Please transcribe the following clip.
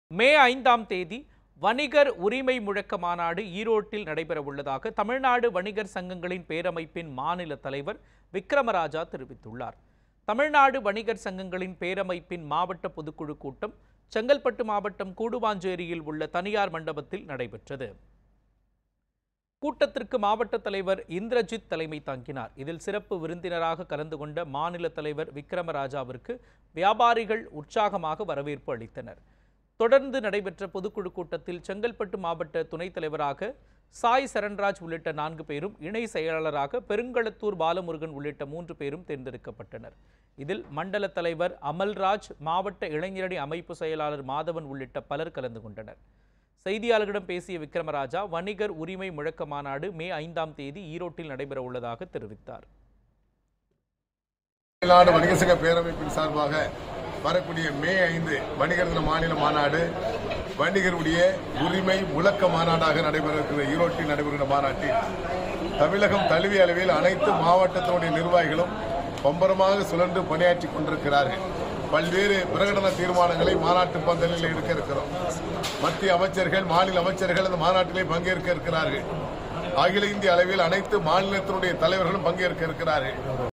மே ஐந்தாம் தேதி வணிகர் உரிமை முழக்க மாநாடு ஈரோட்டில் நடைபெறவுள்ளதாக தமிழ்நாடு வணிகர் சங்கங்களின் பேரமைப்பின் மாநில தலைவர் விக்ரமராஜா தெரிவித்துள்ளார் தமிழ்நாடு வணிகர் சங்கங்களின் பேரமைப்பின் மாவட்ட பொதுக்குழு கூட்டம் செங்கல்பட்டு மாவட்டம் கூடுவாஞ்சேரியில் உள்ள தனியார் மண்டபத்தில் நடைபெற்றது கூட்டத்திற்கு மாவட்ட தலைவர் இந்திரஜித் தலைமை தாங்கினார் இதில் சிறப்பு விருந்தினராக கலந்து கொண்ட மாநில தலைவர் விக்ரமராஜாவிற்கு வியாபாரிகள் உற்சாகமாக வரவேற்பு அளித்தனர் தொடர்ந்து நடைபெற்ற பொதுக்குழு கூட்டத்தில் செங்கல்பட்டு மாவட்ட துணைத் தலைவராக சாய் சரண்ராஜ் உள்ளிட்ட நான்கு பேரும் இணை செயலாளராக பெருங்களத்தூர் பாலமுருகன் உள்ளிட்ட மூன்று பேரும் தேர்ந்தெடுக்கப்பட்டனர் இதில் மண்டல தலைவர் அமல்ராஜ் மாவட்ட இளைஞரணி அமைப்பு செயலாளர் மாதவன் உள்ளிட்ட பலர் கலந்து கொண்டனர் செய்தியாளர்களிடம் பேசிய விக்ரமராஜா வணிகர் உரிமை முழக்க மாநாடு மே ஐந்தாம் தேதி ஈரோட்டில் நடைபெற உள்ளதாக தெரிவித்தார் தமிழ்நாடு வணிக சங்க பேரமைப்பின் சார்பாக வரக்கூடிய மே ஐந்து வணிகர் தின மாநில மாநாடு வணிகருடைய உரிமை முழக்க மாநாடாக நடைபெற இருக்கிற ஈரோட்டில் நடைபெறுகிற மாநாட்டில் தமிழகம் தழுவிய அளவில் அனைத்து மாவட்டத்தினுடைய நிர்வாகிகளும் பம்பரமாக சுழன்று பணியாற்றி கொண்டிருக்கிறார்கள் பல்வேறு பிரகடன தீர்மானங்களை மாநாட்டு பந்தலில் எடுக்க இருக்கிறோம் மத்திய அமைச்சர்கள் மாநில அமைச்சர்கள் அந்த மாநாட்டிலே பங்கேற்க இருக்கிறார்கள் அகில இந்திய அளவில் அனைத்து மாநிலத்தினுடைய தலைவர்களும் பங்கேற்க இருக்கிறார்கள்